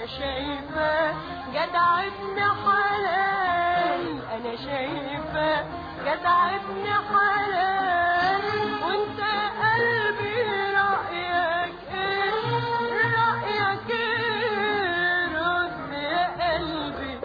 شايفة جدع ابن حلال انا شايفة جدع ابن حلال وانت قلبي رأيك ايه رأيك ايه رد يا قلبي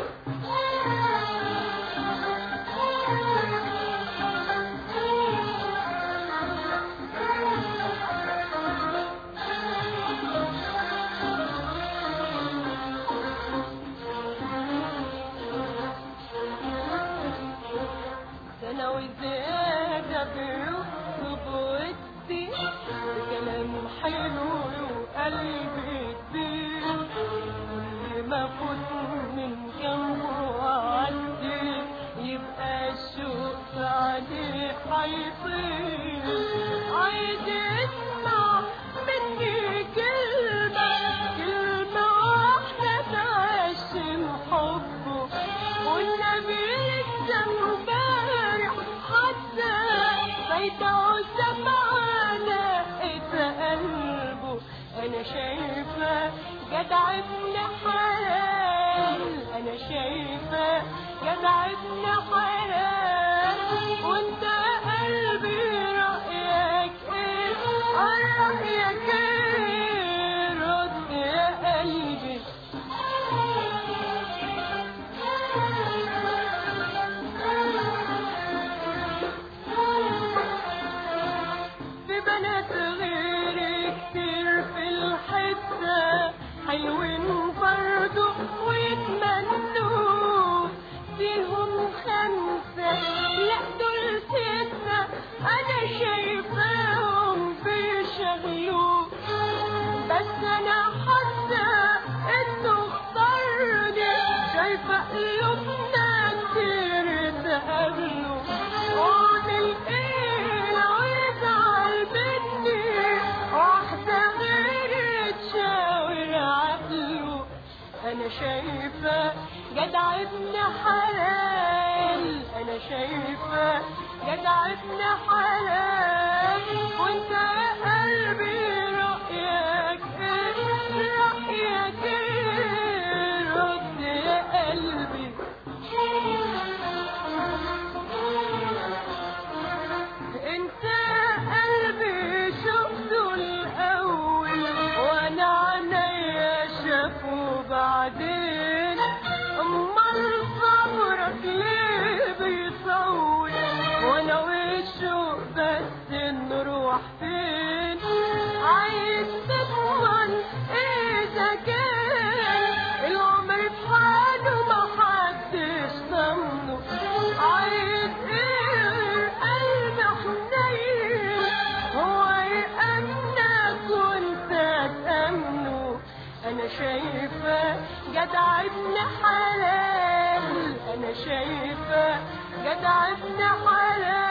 سنة وزيادة بيطلب ودي بكلام حلو وقلبي كبير كل ما فوت من جنبه وعدي يبقى الشوق في عليه حيطير عايز يسمع مني كلمة كلمة واحدة تعشم حبه والنبي لسه امبارح حتى فايته سمعنا قلبه انا شايفه جدع ابن حلال انا شايفه جدع ابن حلال وانت قلبي رايك ايه رايك ايه رد يا قلبي في بنات غيري كتير في الحتة حلوين برضو ويتمنوا فيهم خمسة لا دول ستة أنا شايفاهم بيشغلوا بس أنا حاسة إنه اختارني شايفة قلوبنا كتير اتقابلوا واعمل ايه لو يزعل مني واحدة غيري تشاور عقله انا شايفة جدع ابن حلال انا شايفة جدع ابن حلال وانت يا قلبي رأيك ايه رأيك ايه رد يا قلبي انت قلبي شفته الاول وانا عينيا شافه بعدين امال صبرك ليه بيطول وانا وشه بس نروح فين عايز تضمن ايه ده كان العمر في حاله ما حدش ضمنه عايز ايه قلب حنين هو يأمنك وانت تأمنه انا شايفة جدع ابن حلال انا شايفة جدع ابن حلال